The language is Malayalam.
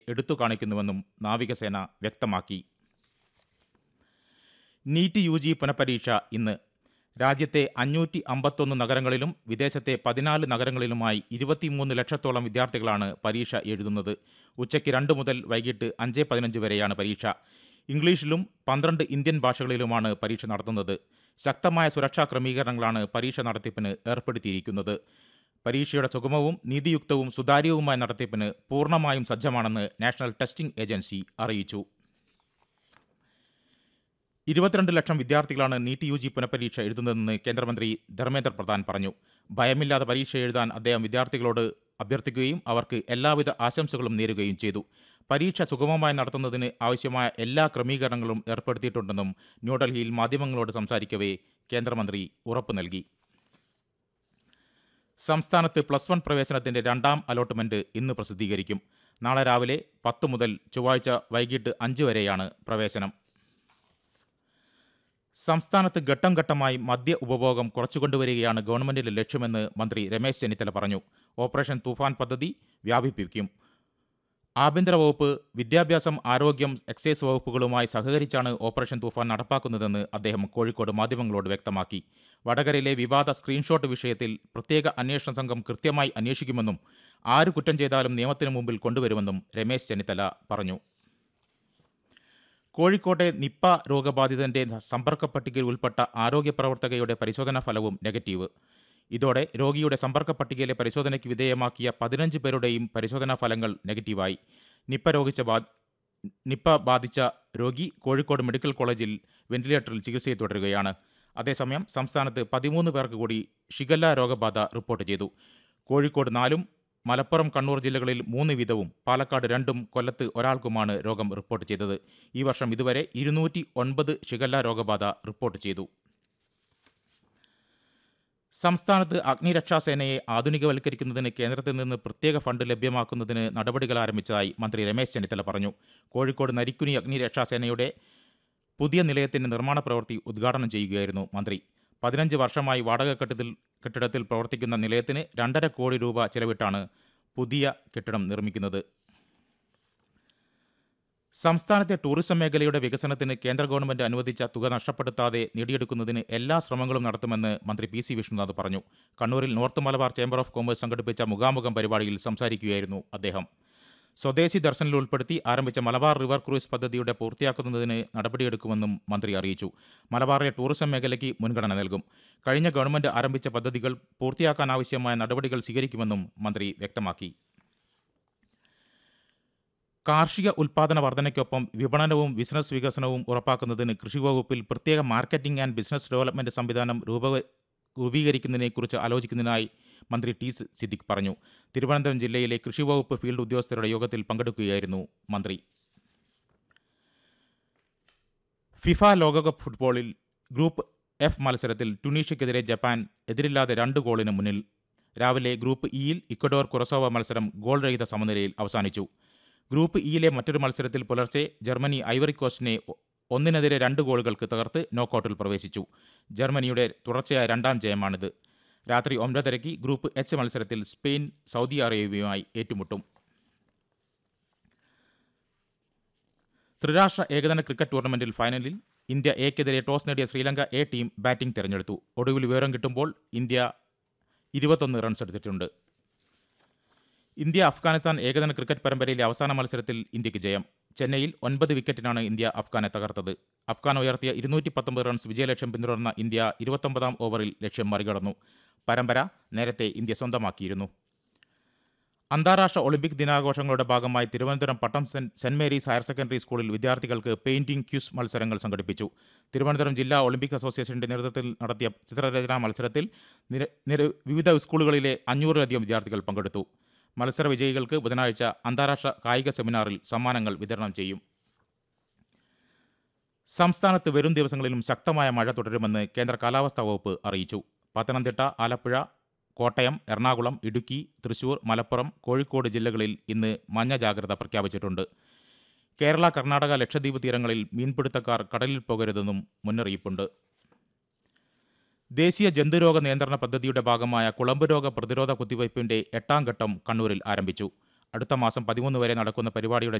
എടുത്തു കാണിക്കുന്നുവെന്നും നാവികസേന വ്യക്തമാക്കി നീറ്റ് യു ജി പുനഃപരീക്ഷ ഇന്ന് രാജ്യത്തെ അഞ്ഞൂറ്റി അമ്പത്തൊന്ന് നഗരങ്ങളിലും വിദേശത്തെ പതിനാല് നഗരങ്ങളിലുമായി ഇരുപത്തിമൂന്ന് ലക്ഷത്തോളം വിദ്യാർത്ഥികളാണ് പരീക്ഷ എഴുതുന്നത് ഉച്ചയ്ക്ക് രണ്ട് മുതൽ വൈകിട്ട് അഞ്ച് പതിനഞ്ച് വരെയാണ് പരീക്ഷ ഇംഗ്ലീഷിലും പന്ത്രണ്ട് ഇന്ത്യൻ ഭാഷകളിലുമാണ് പരീക്ഷ നടത്തുന്നത് ശക്തമായ സുരക്ഷാ ക്രമീകരണങ്ങളാണ് പരീക്ഷ നടത്തിപ്പിന് ഏർപ്പെടുത്തിയിരിക്കുന്നത് പരീക്ഷയുടെ സുഗമവും നീതിയുക്തവും സുതാര്യവുമായ നടത്തിപ്പിന് പൂർണ്ണമായും സജ്ജമാണെന്ന് നാഷണൽ ടെസ്റ്റിംഗ് ഏജൻസി അറിയിച്ചു ഇരുപത്തിരണ്ട് ലക്ഷം വിദ്യാർത്ഥികളാണ് നീറ്റ് യു ജി പുനഃപരീക്ഷ എഴുതുന്നതെന്ന് കേന്ദ്രമന്ത്രി ധർമ്മേന്ദ്ര പ്രധാൻ പറഞ്ഞു ഭയമില്ലാതെ പരീക്ഷ എഴുതാൻ അദ്ദേഹം വിദ്യാർത്ഥികളോട് അഭ്യർത്ഥിക്കുകയും അവർക്ക് എല്ലാവിധ ആശംസകളും നേരുകയും ചെയ്തു പരീക്ഷ സുഗമമായി നടത്തുന്നതിന് ആവശ്യമായ എല്ലാ ക്രമീകരണങ്ങളും ഏർപ്പെടുത്തിയിട്ടുണ്ടെന്നും ന്യൂഡൽഹിയിൽ മാധ്യമങ്ങളോട് സംസാരിക്കവേ കേന്ദ്രമന്ത്രി ഉറപ്പു നൽകി സംസ്ഥാനത്ത് പ്ലസ് വൺ പ്രവേശനത്തിന്റെ രണ്ടാം അലോട്ട്മെന്റ് ഇന്ന് പ്രസിദ്ധീകരിക്കും നാളെ രാവിലെ പത്ത് മുതൽ ചൊവ്വാഴ്ച വൈകിട്ട് അഞ്ച് വരെയാണ് പ്രവേശനം സംസ്ഥാനത്ത് ഘട്ടം ഘട്ടമായി മദ്യ ഉപഭോഗം കുറച്ചുകൊണ്ടുവരികയാണ് ഗവൺമെന്റിന്റെ ലക്ഷ്യമെന്ന് മന്ത്രി രമേശ് ചെന്നിത്തല പറഞ്ഞു ഓപ്പറേഷൻ തൂഫാൻ പദ്ധതി വ്യാപിപ്പിക്കും ആഭ്യന്തര വകുപ്പ് വിദ്യാഭ്യാസം ആരോഗ്യം എക്സൈസ് വകുപ്പുകളുമായി സഹകരിച്ചാണ് ഓപ്പറേഷൻ തൂഫാൻ നടപ്പാക്കുന്നതെന്ന് അദ്ദേഹം കോഴിക്കോട് മാധ്യമങ്ങളോട് വ്യക്തമാക്കി വടകരയിലെ വിവാദ സ്ക്രീൻഷോട്ട് വിഷയത്തിൽ പ്രത്യേക അന്വേഷണ സംഘം കൃത്യമായി അന്വേഷിക്കുമെന്നും ആര് കുറ്റം ചെയ്താലും നിയമത്തിന് മുമ്പിൽ കൊണ്ടുവരുമെന്നും രമേശ് ചെന്നിത്തല പറഞ്ഞു കോഴിക്കോട്ടെ നിപ്പ രോഗബാധിതന്റെ സമ്പർക്ക പട്ടികയിൽ ഉൾപ്പെട്ട ആരോഗ്യ പ്രവർത്തകയുടെ പരിശോധനാ ഫലവും നെഗറ്റീവ് ഇതോടെ രോഗിയുടെ സമ്പർക്ക പട്ടികയിലെ പരിശോധനയ്ക്ക് വിധേയമാക്കിയ പതിനഞ്ച് പേരുടെയും പരിശോധനാ ഫലങ്ങൾ നെഗറ്റീവായി നിപ്പ രോഗിച്ച ബാ നിപ്പ ബാധിച്ച രോഗി കോഴിക്കോട് മെഡിക്കൽ കോളേജിൽ വെന്റിലേറ്ററിൽ ചികിത്സയിൽ തുടരുകയാണ് അതേസമയം സംസ്ഥാനത്ത് പതിമൂന്ന് പേർക്ക് കൂടി ഷിഗല്ല രോഗബാധ റിപ്പോർട്ട് ചെയ്തു കോഴിക്കോട് നാലും മലപ്പുറം കണ്ണൂർ ജില്ലകളിൽ മൂന്ന് വീതവും പാലക്കാട് രണ്ടും കൊല്ലത്ത് ഒരാൾക്കുമാണ് രോഗം റിപ്പോർട്ട് ചെയ്തത് ഈ വർഷം ഇതുവരെ ഇരുന്നൂറ്റി ഒൻപത് ഷിഗല്ല രോഗബാധ റിപ്പോർട്ട് ചെയ്തു സംസ്ഥാനത്ത് അഗ്നിരക്ഷാസേനയെ ആധുനികവൽക്കരിക്കുന്നതിന് കേന്ദ്രത്തിൽ നിന്ന് പ്രത്യേക ഫണ്ട് ലഭ്യമാക്കുന്നതിന് നടപടികൾ ആരംഭിച്ചതായി മന്ത്രി രമേശ് ചെന്നിത്തല പറഞ്ഞു കോഴിക്കോട് നരിക്കുനി അഗ്നിരക്ഷാസേനയുടെ പുതിയ നിലയത്തിന്റെ നിർമ്മാണ പ്രവൃത്തി ഉദ്ഘാടനം ചെയ്യുകയായിരുന്നു മന്ത്രി പതിനഞ്ച് വർഷമായി വാടക കെട്ടിടത്തിൽ കെട്ടിടത്തിൽ പ്രവർത്തിക്കുന്ന നിലയത്തിന് രണ്ടര കോടി രൂപ ചെലവിട്ടാണ് പുതിയ കെട്ടിടം നിർമ്മിക്കുന്നത് സംസ്ഥാനത്തെ ടൂറിസം മേഖലയുടെ വികസനത്തിന് കേന്ദ്ര ഗവൺമെന്റ് അനുവദിച്ച തുക നഷ്ടപ്പെടുത്താതെ നേടിയെടുക്കുന്നതിന് എല്ലാ ശ്രമങ്ങളും നടത്തുമെന്ന് മന്ത്രി പി സി വിഷ്ണുനാഥ് പറഞ്ഞു കണ്ണൂരിൽ north Malabar chamber of commerce സംഘടിപ്പിച്ച മുഖാമുഖം പരിപാടിയിൽ സംസാരിക്കുകയായിരുന്നു അദ്ദേഹം സ്വദേശി ദർശനിൽ ഉൾപ്പെടുത്തി ആരംഭിച്ച മലബാർ റിവർ ക്രൂയിസ് പദ്ധതിയുടെ പൂർത്തിയാക്കുന്നതിന് നടപടിയെടുക്കുമെന്നും മന്ത്രി അറിയിച്ചു മലബാറിലെ ടൂറിസം മേഖലയ്ക്ക് മുൻഗണന നൽകും കഴിഞ്ഞ ഗവൺമെന്റ് ആരംഭിച്ച പദ്ധതികൾ പൂർത്തിയാക്കാനാവശ്യമായ നടപടികൾ സ്വീകരിക്കുമെന്നും മന്ത്രി വ്യക്തമാക്കി കാർഷിക ഉൽപാദന വർധനയ്ക്കൊപ്പം വിപണനവും ബിസിനസ് വികസനവും ഉറപ്പാക്കുന്നതിന് കൃഷിവകുപ്പിൽ പ്രത്യേക മാർക്കറ്റിംഗ് ആൻഡ് ബിസിനസ് ഡെവലപ്മെന്റ് സംവിധാനം രൂപ രൂപീകരിക്കുന്നതിനെക്കുറിച്ച് ആലോചിക്കുന്നതിനായി മന്ത്രി ടി സിദ്ദിഖ് പറഞ്ഞു തിരുവനന്തപുരം ജില്ലയിലെ കൃഷിവകുപ്പ് ഫീൽഡ് ഉദ്യോഗസ്ഥരുടെ യോഗത്തിൽ പങ്കെടുക്കുകയായിരുന്നു മന്ത്രി ഫിഫ ലോകകപ്പ് ഫുട്ബോളിൽ ഗ്രൂപ്പ് എഫ് മത്സരത്തിൽ ടുണീഷ്യക്കെതിരെ ജപ്പാൻ എതിരില്ലാതെ രണ്ട് ഗോളിന് മുന്നിൽ രാവിലെ ഗ്രൂപ്പ് ഇയിൽ ഇക്വഡോർ കുറസോവ മത്സരം ഗോൾ രഹിത സമനിലയിൽ അവസാനിച്ചു ഗ്രൂപ്പ് ഇയിലെ മറ്റൊരു മത്സരത്തിൽ പുലർച്ചെ ജർമ്മനി ഐവറി കോസ്റ്റിനെ ഒന്നിനെതിരെ രണ്ട് ഗോളുകൾക്ക് തകർത്ത് നോക്കൌട്ടിൽ പ്രവേശിച്ചു ജർമ്മനിയുടെ തുടർച്ചയായ രണ്ടാം ജയമാണിത് രാത്രി ഒൻപതരയ്ക്ക് ഗ്രൂപ്പ് എച്ച് മത്സരത്തിൽ സ്പെയിൻ സൗദി അറേബ്യയുമായി ഏറ്റുമുട്ടും ത്രിരാഷ്ട്ര ഏകദിന ക്രിക്കറ്റ് ടൂർണമെന്റിൽ ഫൈനലിൽ ഇന്ത്യ എക്കെതിരെ ടോസ് നേടിയ ശ്രീലങ്ക എ ടീം ബാറ്റിംഗ് തിരഞ്ഞെടുത്തു ഒടുവിൽ വിവരം കിട്ടുമ്പോൾ ഇന്ത്യ ഇരുപത്തൊന്ന് റൺസ് എടുത്തിട്ടുണ്ട് ഇന്ത്യ അഫ്ഗാനിസ്ഥാൻ ഏകദിന ക്രിക്കറ്റ് പരമ്പരയിലെ അവസാന മത്സരത്തിൽ ഇന്ത്യക്ക് ജയം ചെന്നൈയിൽ ഒൻപത് വിക്കറ്റിനാണ് ഇന്ത്യ അഫ്ഗാനെ തകർത്തത് അഫ്ഗാൻ ഉയർത്തിയ ഇരുന്നൂറ്റി പത്തൊമ്പത് റൺസ് വിജയലക്ഷ്യം പിന്തുടർന്ന ഇന്ത്യ ഇരുപത്തൊമ്പതാം ഓവറിൽ ലക്ഷ്യം മറികടന്നു പരമ്പര നേരത്തെ ഇന്ത്യ സ്വന്തമാക്കിയിരുന്നു അന്താരാഷ്ട്ര ഒളിമ്പിക് ദിനാഘോഷങ്ങളുടെ ഭാഗമായി Thiruvananthapuram Pattom saint saint Mary's higher secondary സ്കൂളിൽ വിദ്യാർത്ഥികൾക്ക് പെയിന്റിംഗ് ക്യൂസ് മത്സരങ്ങൾ സംഘടിപ്പിച്ചു തിരുവനന്തപുരം ജില്ലാ ഒളിമ്പിക് അസോസിയേഷന്റെ നേതൃത്വത്തിൽ നടത്തിയ ചിത്രരചനാ മത്സരത്തിൽ നിര നിര വിവിധ സ്കൂളുകളിലെ അഞ്ഞൂറിലധികം വിദ്യാർത്ഥികൾ പങ്കെടുത്തു മത്സര വിജയികൾക്ക് ബുധനാഴ്ച അന്താരാഷ്ട്ര കായിക സെമിനാറിൽ സമ്മാനങ്ങൾ വിതരണം ചെയ്യും സംസ്ഥാനത്ത് വരും ദിവസങ്ങളിലും ശക്തമായ മഴ തുടരുമെന്ന് കേന്ദ്ര കാലാവസ്ഥാ വകുപ്പ് അറിയിച്ചു പത്തനംതിട്ട ആലപ്പുഴ കോട്ടയം എറണാകുളം ഇടുക്കി തൃശൂർ മലപ്പുറം കോഴിക്കോട് ജില്ലകളിൽ ഇന്ന് മഞ്ഞ ജാഗ്രത പ്രഖ്യാപിച്ചിട്ടുണ്ട് കേരള കർണാടക ലക്ഷദ്വീപ് തീരങ്ങളിൽ മീൻപിടുത്തക്കാർ കടലിൽ പോകരുതെന്നും മുന്നറിയിപ്പുണ്ട് ദേശീയ ജന്തുരോഗ നിയന്ത്രണ പദ്ധതിയുടെ ഭാഗമായ കുളമ്പ് രോഗ പ്രതിരോധ കുത്തിവയ്പ്പിന്റെ എട്ടാം ഘട്ടം കണ്ണൂരിൽ ആരംഭിച്ചു അടുത്ത മാസം പതിമൂന്ന് വരെ നടക്കുന്ന പരിപാടിയുടെ